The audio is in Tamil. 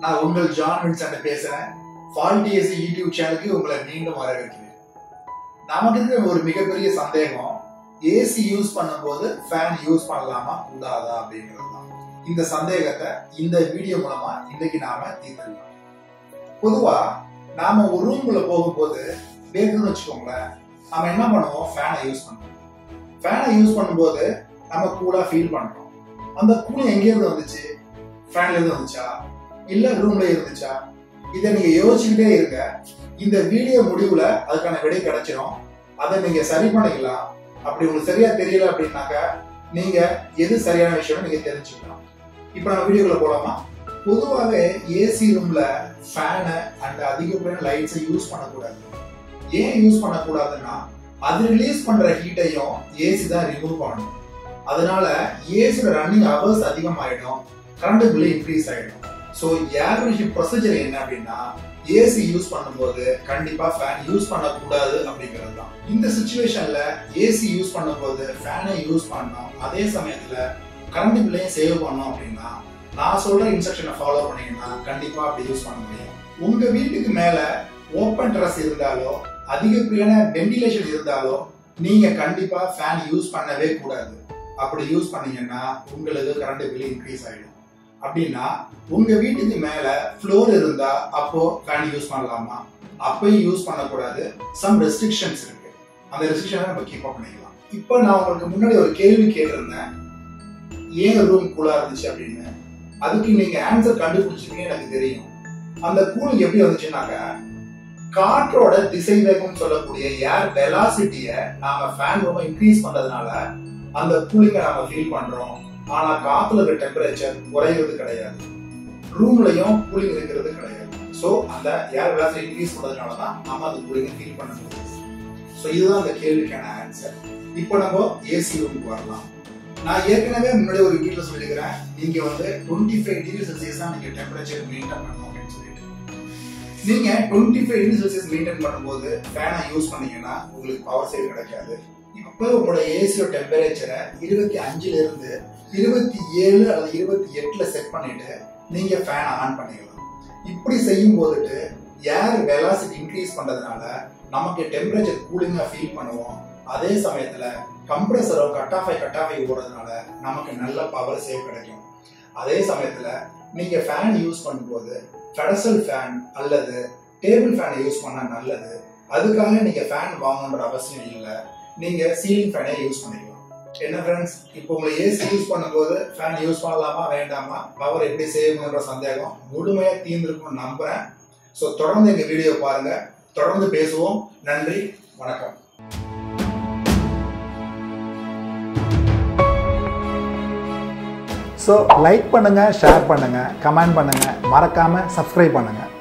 நான் உங்கள் ஜான் வின்சன் பேசுறேன் ஃபால்டி ஏசி யூடியூப் சேனலுக்கு உங்களை மீண்டும் வரவேற்கிறேன் நமக்கு இருக்கிற ஒரு மிகப்பெரிய சந்தேகம் ஏசி யூஸ் பண்ணும்போது ஃபேன் யூஸ் பண்ணலாமா கூடாதா அப்படின்றது தான் இந்த சந்தேகத்தை இந்த வீடியோ மூலமா இன்னைக்கு நாம தீர்த்துக்கலாம் பொதுவா நாம ஒரு ரூம்குள்ள போகும்போது வேர்க்குன்னு வச்சுக்கோங்களேன் நம்ம என்ன பண்ணுவோம் ஃபேனை யூஸ் பண்ணுவோம் ஃபேனை யூஸ் பண்ணும்போது நம்ம கூலா ஃபீல் பண்றோம் அந்த கூலிங் எங்கேயிருந்து வந்துச்சு ஃபேன்ல இருந்து வந்துச்சா இல்ல ரூம்ல இருந்துச்சா இதை நீங்க யோசிச்சுக்கிட்டே இருங்க இந்த வீடியோ முடிவுல அதுக்கான விடை கிடைச்சிடும் அதை நீங்க சரி பண்ணிக்கலாம் அப்படி உங்களுக்கு சரியா தெரியல அப்படின்னாக்க நீங்க எது சரியான விஷயம் நீங்க தெரிஞ்சுக்கலாம் இப்போ நம்ம வீடியோக்குள்ள போலாமா பொதுவாகவே ஏசி ரூம்ல ஃபேனு அண்ட் அதிகப்படியான லைட்ஸை யூஸ் பண்ணக்கூடாது ஏன் யூஸ் பண்ணக்கூடாதுன்னா அது ரிலீஸ் பண்ற ஹீட்டையும் ஏசி தான் ரிமூவ் பண்ணணும் அதனால ஏசியோட ரன்னிங் ஹவர்ஸ் அதிகமாயிடும் கரண்ட் பில் இன்க்ரீஸ் ஆயிடும் ஸோ ஏர் கண்டிஷன் ப்ரொசீஜர் என்ன அப்படின்னா ஏசி யூஸ் பண்ணும்போது கண்டிப்பா ஃபேன் யூஸ் பண்ணக்கூடாது அப்படிங்கிறது தான் இந்த சுச்சுவேஷன்ல ஏசி யூஸ் பண்ணும்போது ஃபேனை யூஸ் பண்ணணும் அதே சமயத்துல கரண்ட் பில்லையும் சேவ் பண்ணோம் அப்படின்னா நான் சொல்ற இன்ஸ்ட்ரக்ஷனை ஃபாலோ பண்ணீங்கன்னா கண்டிப்பா அப்படி யூஸ் பண்ண முடியும் உங்க வீட்டுக்கு மேல ஓப்பன் டெரஸ் இருந்தாலோ அதிகப்படியான வென்டிலேஷன் இருந்தாலோ நீங்க கண்டிப்பா ஃபேன் யூஸ் பண்ணவே கூடாது அப்படி யூஸ் பண்ணீங்கன்னா உங்களுக்கு கரண்ட் பில் இன்க்ரீஸ் ஆயிடும் அப்படின்னா உங்க வீட்டுக்கு மேல ஃப்ளோர் இருந்தா அப்போ ஃபேன் யூஸ் பண்ணலாமா அப்பயும் யூஸ் பண்ணக்கூடாது சம் ரெஸ்ட்ரிக்ஷன்ஸ் இருக்கு அந்த ரெஸ்ட்ரிக்ஷனை நம்ம கீப் அப் பண்ணிக்கலாம் இப்போ நான் உங்களுக்கு முன்னாடி ஒரு கேள்வி கேட்டிருந்தேன் ஏன் ரூம் கூலா இருந்துச்சு அப்படின்னு அதுக்கு நீங்க ஆன்சர் கண்டுபிடிச்சிருக்கீங்க எனக்கு தெரியும் அந்த கூலிங் எப்படி வந்துச்சுன்னாக்க காற்றோட திசை வேகம் சொல்லக்கூடிய ஏர் வெலாசிட்டிய நாம ஃபேன் ரொம்ப இன்க்ரீஸ் பண்றதுனால அந்த கூலிங்கை நாம ஃபீல் பண்றோம் ஆனா காத்துல இருக்க டெம்பரேச்சர் குறையிறது கிடையாது ரூம்லயும் கூலிங் இருக்கிறது கிடையாது சோ அந்த ஏர் வெலாசிட்டி இன்க்ரீஸ் பண்றதுனால தான் நம்ம அந்த கூலிங்கை ஃபீல் பண்ண முடியும் ஸோ இதுதான் அந்த கேள்விக்கான ஆன்சர் இப்போ நம்ம ஏசி ரூமுக்கு வரலாம் நான் ஏற்கனவே முன்னாடி ஒரு வீட்டில் சொல்லியிருக்கிறேன் நீங்க வந்து டுவெண்ட்டி ஃபைவ் டிகிரி செல்சியஸ் தான் நீங்க டெம்பரேச்சர் மெயின்டைன் பண்ணணும் அப்படின்னு சொல்லிட்டு நீங்க twenty five degree Celsius maintain பண்ணும்போது ஃபேனை யூஸ் பண்ணீங்கன்னா உங்களுக்கு பவர் சேவ் கிடைக்காது இப்போ உங்களோட ஏசியோட டெம்பரேச்சரை இருபத்தி அஞ்சுல இருந்து இருபத்தி ஏழு அல்லது இருபத்தி எட்டுல செட் பண்ணிட்டு நீங்க ஃபேனை ஆன் பண்ணிக்கலாம் இப்படி செய்யும் போதுட்டு ஏர் வெலாசிட்டி இன்க்ரீஸ் பண்றதுனால நமக்கு டெம்பரேச்சர் கூலிங்கா ஃபீல் பண்ணுவோம் அதே சமயத்துல கம்ப்ரஸரோ கட் ஆஃப் ஆகி கட் ஆஃப் ஆகி ஓடுறதுனால நமக்கு நல்ல பவர் சேவ் கிடைக்கும் அதே சமயத்துல நீங்க ஃபேன் யூஸ் பண்ணும்போது ஃபெடசல் ஃபேன் அல்லது டேபிள் ஃபேனை யூஸ் பண்ணா நல்லது அதுக்காக நீங்க ஃபேன் வாங்கணுன்ற அவசியம் இல்லை நீங்க சீலிங் ஃபேனே யூஸ் பண்ணிக்கலாம் என்ன ஃப்ரெண்ட்ஸ் இப்போ உங்களை ஏசி யூஸ் பண்ணும்போது ஃபேன் யூஸ் பண்ணலாமா வேண்டாமா பவர் எப்படி சேவ் பண்ற சந்தேகம் முழுமையா தீர்ந்திருக்கும்னு நம்புறேன் ஸோ தொடர்ந்து எங்க வீடியோ பாருங்க தொடர்ந்து பேசுவோம் நன்றி வணக்கம் ஸோ லைக் பண்ணுங்கள் ஷேர் பண்ணுங்கள் கமெண்ட் பண்ணுங்கள் மறக்காமல் சப்ஸ்கிரைப் பண்ணுங்கள்